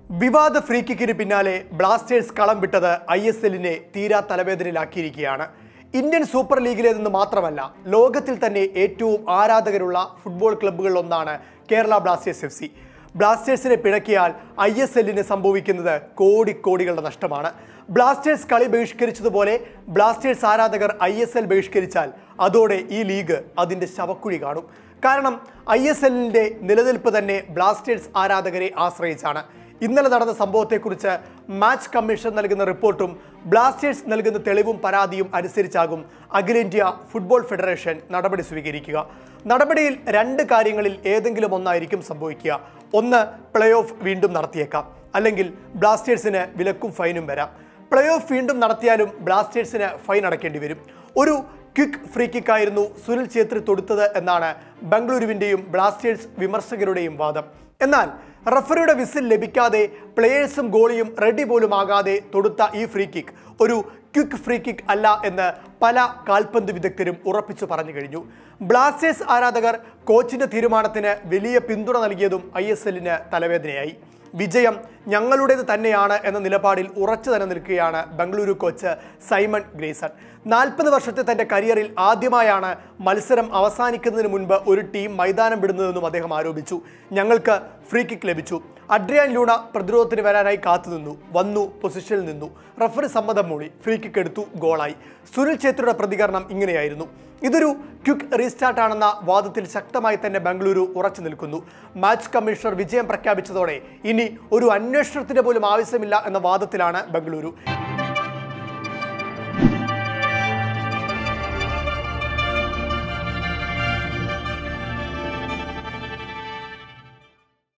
വിവാദ ഫ്രീ കിക്കിന് പിന്നാലെ ബ്ലാസ്റ്റേഴ്സ് കളം വിട്ടത് ഐ എസ് എല്ലിനെ തീരാ തലവേദനയിലാക്കിയിരിക്കുകയാണ് ഇന്ത്യൻ സൂപ്പർ ലീഗിലേതെന്ന് മാത്രമല്ല ലോകത്തിൽ തന്നെ ഏറ്റവും ആരാധകരുള്ള ഫുട്ബോൾ ക്ലബ്ബുകളിലൊന്നാണ് കേരള ബ്ലാസ്റ്റേഴ്സ് എഫ് സി ബ്ലാസ്റ്റേഴ്സിനെ പിണക്കിയാൽ ഐ എസ് എല്ലിന് സംഭവിക്കുന്നത് കോടിക്കോടികളുടെ നഷ്ടമാണ് ബ്ലാസ്റ്റേഴ്സ് കളി ബഹിഷ്കരിച്ചതുപോലെ ബ്ലാസ്റ്റേഴ്സ് ആരാധകർ ഐ എസ് എൽ ബഹിഷ്കരിച്ചാൽ അതോടെ ഈ ലീഗ് അതിൻ്റെ ശവക്കുഴി കാണും കാരണം ഐ എസ് എല്ലിൻ്റെ നിലനിൽപ്പ് തന്നെ ബ്ലാസ്റ്റേഴ്സ് ആരാധകരെ ആശ്രയിച്ചാണ് ഇന്നലെ നടന്ന സംഭവത്തെക്കുറിച്ച് മാച്ച് കമ്മീഷൻ നൽകുന്ന റിപ്പോർട്ടും ബ്ലാസ്റ്റേഴ്സ് നൽകുന്ന തെളിവും പരാതിയും അനുസരിച്ചാകും അഖിലേന്ത്യാ ഫുട്ബോൾ ഫെഡറേഷൻ നടപടി സ്വീകരിക്കുക നടപടിയിൽ രണ്ട് കാര്യങ്ങളിൽ ഏതെങ്കിലും ഒന്നായിരിക്കും സംഭവിക്കുക ഒന്ന് പ്ലേ ഓഫ് വീണ്ടും നടത്തിയേക്കാം അല്ലെങ്കിൽ ബ്ലാസ്റ്റേഴ്സിന് വിലക്കും ഫൈനും വരാം പ്ലേ ഓഫ് വീണ്ടും നടത്തിയാലും ബ്ലാസ്റ്റേഴ്സിന് ഫൈൻ അടയ്ക്കേണ്ടി വരും ഒരു ക്വിക്ക് ഫ്രീ കിക്കായിരുന്നു സുനിൽ ഛേത്രി തൊടുത്തത് എന്നാണ് ബംഗളൂരുവിൻ്റെയും ബ്ലാസ്റ്റേഴ്സ് വിമർശകരുടെയും വാദം എന്നാൽ റഫറിയുടെ വിസിൽ ലഭിക്കാതെ പ്ലേയേഴ്സും ഗോളിയും റെഡി പോലും ആകാതെ തൊടുത്ത ഈ ഫ്രീ കിക്ക് ഒരു ക്വിക്ക് ഫ്രീ കിക്ക് അല്ല എന്ന് പല കാൽപന്ത് വിദഗ്ധരും ഉറപ്പിച്ചു പറഞ്ഞു കഴിഞ്ഞു ബ്ലാസ്റ്റേഴ്സ് ആരാധകർ കോച്ചിന്റെ തീരുമാനത്തിന് വലിയ പിന്തുണ നൽകിയതും ഐ എസ് എല്ലിന് തലവേദനയായി വിജയം ഞങ്ങളുടേത് തന്നെയാണ് എന്ന നിലപാടിൽ ഉറച്ചു തന്നെ നിൽക്കുകയാണ് ബംഗളൂരു കോച്ച് സൈമൺ ഗ്രേസൺ നാൽപ്പത് വർഷത്തെ തന്റെ കരിയറിൽ ആദ്യമായാണ് മത്സരം അവസാനിക്കുന്നതിന് മുൻപ് ഒരു ടീം മൈതാനം വിടുന്നതെന്നും അദ്ദേഹം ആരോപിച്ചു ഞങ്ങൾക്ക് ഫ്രീ കിക്ക് ലഭിച്ചു അഡ്രിയാൻ ലൂണ പ്രതിരോധത്തിന് വരാനായി കാത്തുനിന്നു വന്നു പൊസിഷനിൽ നിന്നു റഫറി സമ്മതം മൂളി ഫ്രീ കിക്ക് എടുത്തു ഗോളായി സുനിൽ ഛേത്രിയുടെ പ്രതികരണം ഇങ്ങനെയായിരുന്നു ഇതൊരു ക്വിക്ക് റീസ്റ്റാർട്ട് ആണെന്ന വാദത്തിൽ ശക്തമായി തന്നെ ബംഗളൂരു ഉറച്ചു നിൽക്കുന്നു മാച്ച് കമ്മീഷണർ വിജയം പ്രഖ്യാപിച്ചതോടെ ഇനി ഒരു അന്വേഷണത്തിന് പോലും ആവശ്യമില്ല എന്ന വാദത്തിലാണ് ബംഗളൂരു